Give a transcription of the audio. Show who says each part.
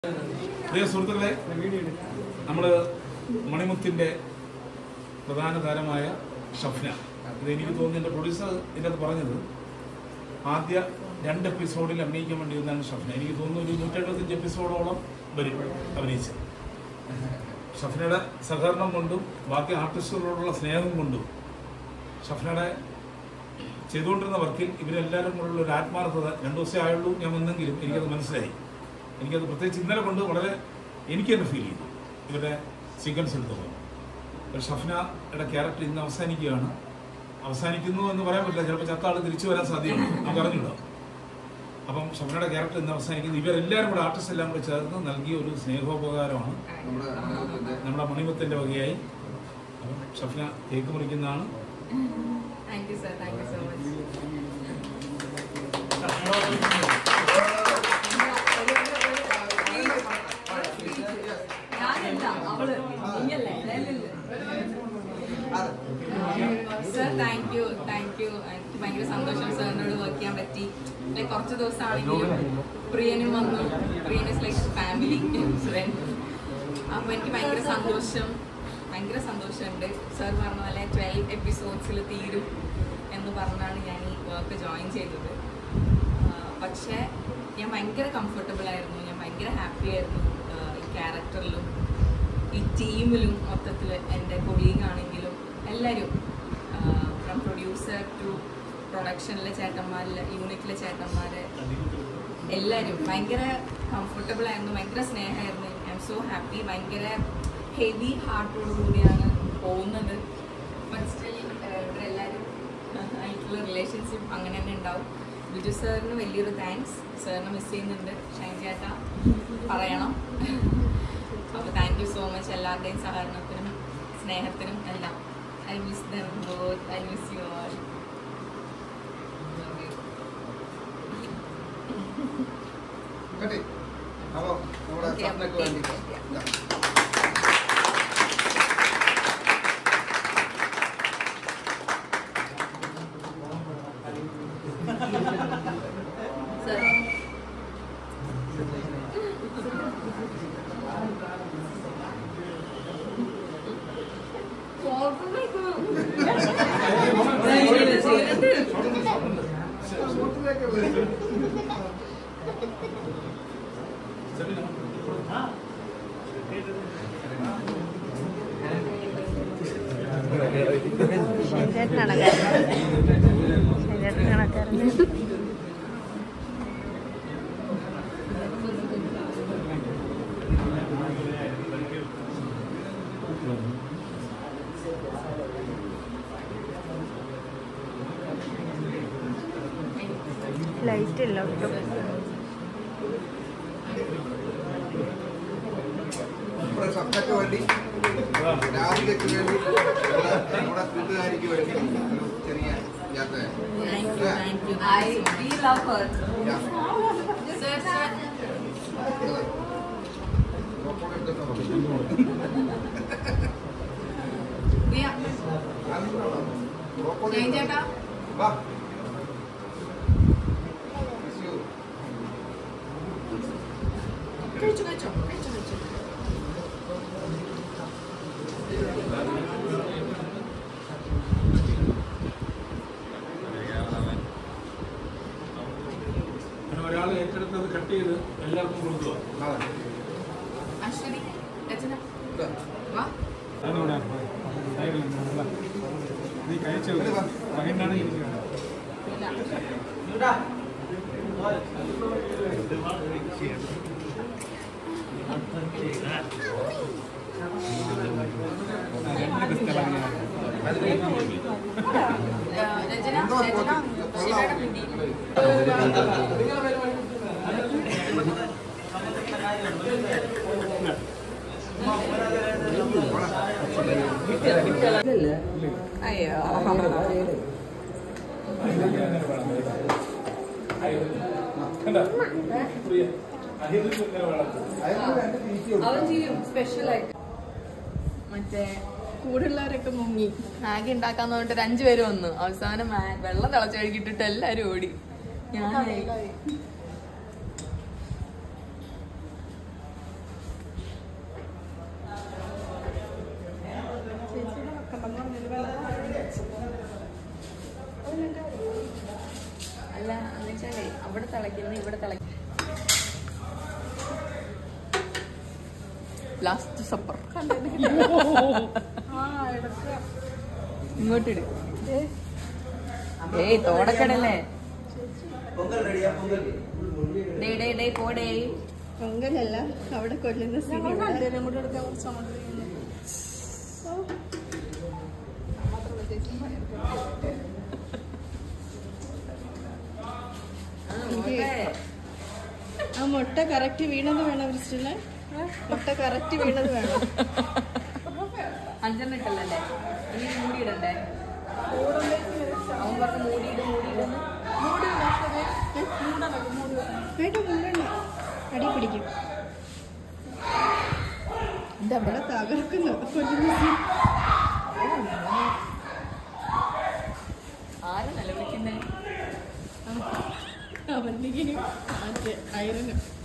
Speaker 1: പ്രിയ സുഹൃത്തുക്കളെ നമ്മൾ മണിമുത്തിൻ്റെ പ്രധാന താരമായ ഷഫ്ന ഇത് എനിക്ക് തോന്നുന്നു എൻ്റെ പ്രൊഡ്യൂസർ ഇതിനകത്ത് പറഞ്ഞത് ആദ്യ രണ്ട് എപ്പിസോഡിൽ അഭിനയിക്കാൻ വേണ്ടി വന്നാണ് ഷഫ്ന എനിക്ക് തോന്നുന്നു ഒരു നൂറ്റെഴുപത്തഞ്ച് എപ്പിസോഡോളം വരും അഭിനയിച്ച് ഷഫ്നയുടെ സഹകരണം കൊണ്ടും ബാക്കി ആർട്ടിസ്റ്റുകളോടുള്ള സ്നേഹം കൊണ്ടും ഷഫ്നയുടെ ചെയ്തുകൊണ്ടിരുന്ന വർക്കിൽ ഇവരെല്ലാവരും കൂടെയുള്ള ഒരു ആത്മാർത്ഥത രണ്ടു ദിവസമേ ആയുള്ളൂ ഞാൻ വന്നെങ്കിലും എനിക്കത് മനസ്സിലായി എനിക്കത് പ്രത്യേകിച്ച് ഇന്നലെ കൊണ്ട് വളരെ എനിക്ക് തന്നെ ഫീൽ ചെയ്തു ഇവരുടെ സീക്വൻസ് എടുത്തപ്പോൾ ഒരു ഷഫ്നയുടെ ക്യാരക്ടർ ഇന്ന് അവസാനിക്കുകയാണ് അവസാനിക്കുന്നു എന്ന് പറയാൻ പറ്റില്ല ചിലപ്പോൾ ചത്ത ആൾ തിരിച്ചു വരാൻ സാധ്യതയുണ്ട് നമുക്ക് അറിഞ്ഞില്ല അപ്പം ഷഫ്നയുടെ ക്യാരക്ടർ ഇന്ന് അവസാനിക്കുന്നു ഇവരെല്ലാവരും കൂടെ ആർട്ടിസ്റ്റ് എല്ലാം കൂടെ ചേർന്ന് നൽകിയ ഒരു സ്നേഹോപകാരമാണ് നമ്മുടെ മണിമുത്തിന്റെ വകയായി അപ്പം ഷഫ്ന കേക്ക് മുറിക്കുന്നതാണ്
Speaker 2: thank you sir thank you so much ഞാനല്ല അവള് നീയല്ലേ sir thank you thank you എനിക്ക് ഭയങ്കര സന്തോഷം സാറിനോട് വർക്ക് ചെയ്യാൻ പറ്റി ലൈക്ക് കുറച്ച് ദിവസമാണെങ്കിലും പ്രിയനും വന്നു Priyan is like family friend അപ്പോൾ എനിക്ക് ഭയങ്കര സന്തോഷം ഭയങ്കര സന്തോഷമുണ്ട് സാർ പറഞ്ഞ പോലെ ട്വൽവ് എപ്പിസോഡ്സിൽ തീരും എന്ന് പറഞ്ഞാണ് ഞാൻ ഈ വർക്ക് ജോയിൻ ചെയ്തത് ആ, പക്ഷേ ഞാൻ ഭയങ്കര കംഫർട്ടബിൾ ആയിരുന്നു ഞാൻ ഭയങ്കര ഹാപ്പി ആയിരുന്നു ആ, ഈ ക്യാരക്ടറിലും ഈ ടീമിലും മൊത്തത്തിൽ എൻ്റെ കൊളീഗ് ആണെങ്കിലും എല്ലാവരും ഫ്രം പ്രൊഡ്യൂസർ ടു പ്രൊഡക്ഷനിലെ ചേട്ടന്മാരിലെ യൂണിറ്റിലെ ചേട്ടന്മാരെ എല്ലാവരും ഭയങ്കര കംഫർട്ടബിൾ ആയിരുന്നു ഭയങ്കര സ്നേഹമായിരുന്നു ഐ എം സോ ഹാപ്പി ഭയങ്കര ഹെവി ഹാർട്ടോട് കൂടിയാണ് പോകുന്നത് ബട്ട് സ്റ്റിൽ ഇവിടെ എല്ലാവരും ആയിട്ടുള്ള റിലേഷൻഷിപ്പ് അങ്ങനെ തന്നെ ഉണ്ടാവും ബിജു സാറിന് വലിയൊരു താങ്ക്സ് സാറിനെ മിസ് ചെയ്യുന്നുണ്ട് ഷൈൻ ചേട്ട പറയണം അപ്പോൾ താങ്ക് യു സോ മച്ച് എല്ലാവരുടെയും സഹകരണത്തിനും സ്നേഹത്തിനും എല്ലാം I miss them both I miss you all
Speaker 3: കേട്ടി അപ്പൊ നമ്മുടെ
Speaker 2: Okay,
Speaker 3: സ്വപ്നക്ക്
Speaker 2: okay.
Speaker 3: വേണ്ടി ഇതാ.
Speaker 2: സർ
Speaker 3: സ്വപ്നത്തിലേക്ക് വരും.
Speaker 4: ശരിയായിട്ടാണ് ശരിയായിട്ടാണ് കറങ്ങി ലൈറ്റ് ഇല്ല ഒട്ടും
Speaker 3: നമ്മുടെ സ്വപ്നക്ക് വേണ്ടി രാധികയ്ക്ക് വേണ്ടി നമ്മുടെ നമ്മുടെ കൂട്ടുകാരിക്ക് വേണ്ടി ഒരു ചെറിയ യാത്ര
Speaker 2: Thank you, thank you. I we love her. Sir, sir. പ്രിയ, ജയൻ ചേട്ടാ
Speaker 3: വാ Miss you.
Speaker 2: കഴിച്ചു കഴിച്ചോ കഴിച്ചു കഴിച്ചു
Speaker 1: അങ്ങനെ ഒരാൾ ഏറ്റെടുത്തത് കട്ട് ചെയ്ത് എല്ലാവർക്കും കൊടുക്കുക
Speaker 3: നാളെ.
Speaker 2: അശ്വതി രചന
Speaker 3: ഇതാ.
Speaker 2: വാ
Speaker 1: നീ കഴിച്ചു
Speaker 3: ഇങ്ങോട്ട് വാ.
Speaker 1: പകണ്ടാണ് ഇരിക്കുന്നത്
Speaker 2: ഏഹ്, രചന രചന ശിവയുടെ പിടി അയ്യോ അവൻ ചെയ്യും സ്പെഷ്യൽ ആയിട്ട് മറ്റേ കൂടുള്ളവരൊക്കെ മുങ്ങി മാഗി ഉണ്ടാക്കാന്ന് പറഞ്ഞിട്ട് ഒരു അഞ്ചു പേര് വന്നു അവസാനം മാ- വെള്ളം തിളച്ച് കഴുകിട്ടിട്ട് എല്ലാരും ഓടി ഞാൻ അവിടെ തിളയ്ക്കുന്നു ഇവിടെ തിളയ്ക്കുന്നു ലാസ്റ്റ് സപ്പർ ഇങ്ങോട്ടിട് ഏയ് തോടക്കടല്ലേ ഡേ ഡേ ഡേ പോടേ
Speaker 4: പൊങ്കലല്ല അവിടെ കൊല്ലുന്ന സ്ഥിതി ആ മുട്ട കറക്റ്റ് വീണത് വേണം ക്രിസ്റ്റീനെ മുട്ട കറക്റ്റ് വീണത് വേണം
Speaker 2: അഞ്ചെണ്ണം ഇട്ടല്ലേ ഇനി മൂടിയിടണ്ടേ അവൻ പറഞ്ഞു മൂടിയിട് മൂടിയിടുന്നു
Speaker 4: വേണ്ട മുണ്ടണ്ട അടി പിടിക്കും എന്താ അവിടെ തകർക്കുന്നു കൊല്ലുന്ന scene.
Speaker 2: ആരാ നിലവിളിക്കുന്നേ
Speaker 4: അവന്റെ മറ്റേ ഐറനും